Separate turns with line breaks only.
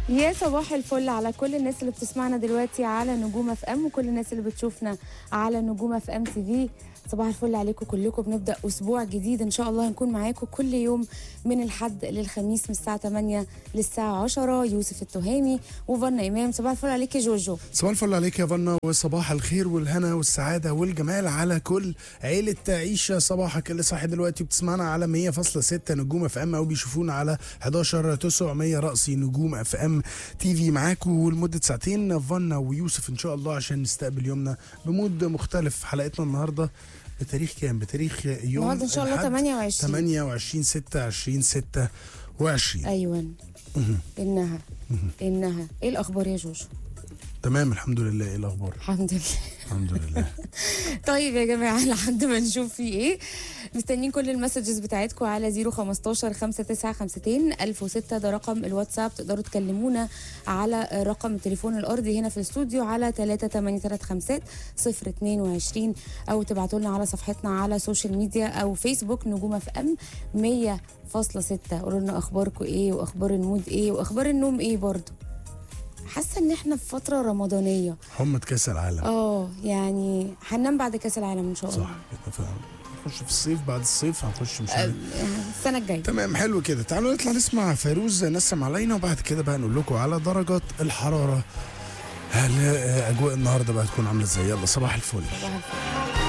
يا صباح الفل على كل الناس اللي بتسمعنا دلوقتي على نجوم اف ام وكل الناس اللي بتشوفنا على نجوم اف ام تي في صباح الفل عليكم كلكم بنبدا اسبوع جديد ان شاء الله هنكون معاكم كل يوم من الحد للخميس من الساعه 8 للساعه 10 يوسف التهامي وفنا امام صباح الفل عليك يا جوجو
صباح الفل عليك يا فنا وصباح الخير والهنا والسعادة والجمال على كل عيلة عيشة صباحك اللي صاحي دلوقتي بتسمعنا على 100.6 نجوم اف ام او بيشوفونا على 11 900 رأسي نجوم اف ام تي في معاكم لمدة ساعتين فنا ويوسف ان شاء الله عشان نستقبل يومنا بمود مختلف حلقتنا النهارده بتاريخ كام؟ بتاريخ يوم
النهارده ان شاء الله
الأحد
28
28 6 20 26
ايوه انها انها ايه الاخبار يا جوجو
تمام الحمد لله ايه الاخبار؟
الحمد لله
الحمد لله
طيب يا جماعه لحد ما نشوف في ايه مستنيين كل المسجز بتاعتكم على 015 5952 1006 ده رقم الواتساب تقدروا تكلمونا على رقم التليفون الارضي هنا في الاستوديو على 3835 022 او تبعتوا لنا على صفحتنا على سوشيال ميديا او فيسبوك نجوم اف ام 100.6 قولوا لنا اخباركم ايه واخبار المود ايه واخبار النوم ايه برضو حاسه ان احنا في فتره رمضانيه
حمى كاس العالم
اه يعني هننام بعد كاس العالم ان شاء الله
صح كده فعلا نخش في الصيف بعد الصيف هنخش مش عارف
السنه الجايه
تمام حلو كده تعالوا نطلع نسمع فيروز نسم علينا وبعد كده بقى نقول لكم على درجات الحراره هل آه، اجواء النهارده بقى تكون عامله ازاي يلا صباح الفل
صباح الفل